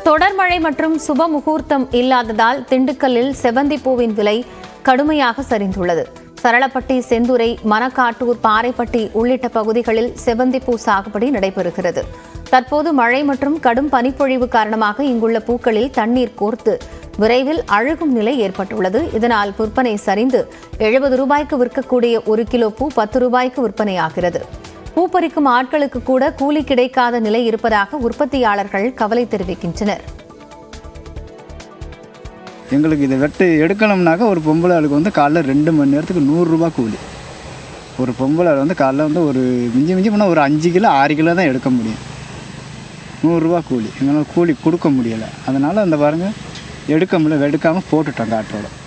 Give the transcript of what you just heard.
தொடர் மழை மற்றும் சுப முகூர்த்தம் இல்லாததால் திண்டுக்கல்லில் செவந்தி பூவின் விலை கடுமையாக சரிந்துள்ளது சரளப்பட்டி செந்துறை மணக்காட்டூர் பாறைப்பட்டி உள்ளிட்ட பகுதிகளில் செவந்தி பூ சாகுபடி நடைபெறுகிறது தற்போது மழை மற்றும் கடும் பனிப்பொழிவு காரணமாக இங்குள்ள பூக்களில் தண்ணீர் கோர்த்து விரைவில் அழுகும் நிலை ஏற்பட்டுள்ளது இதனால் விற்பனை சரிந்து எழுபது ரூபாய்க்கு விற்கக்கூடிய ஒரு கிலோ பூ பத்து ரூபாய்க்கு விற்பனையாகிறது பூ பறிக்கும் ஆட்களுக்கு கூட கூலி கிடைக்காத நிலை இருப்பதாக உற்பத்தியாளர்கள் கவலை தெரிவிக்கின்றனர் எங்களுக்கு இதை வெட்டு எடுக்கணும்னாக்கா ஒரு பொம்பளை ஆளுக்கு வந்து காலைல ரெண்டு மணி நேரத்துக்கு நூறுரூபா கூலி ஒரு பொம்பளை ஆள் வந்து காலைல வந்து ஒரு மிஞ்சி மிஞ்சி போனால் ஒரு அஞ்சு கிலோ ஆறு கிலோ தான் எடுக்க முடியும் நூறுரூவா கூலி எங்களால் கூலி கொடுக்க முடியலை அதனால் அந்த பாருங்கள் எடுக்க முடியல எடுக்காமல் போட்டுட்டோம் காட்டோட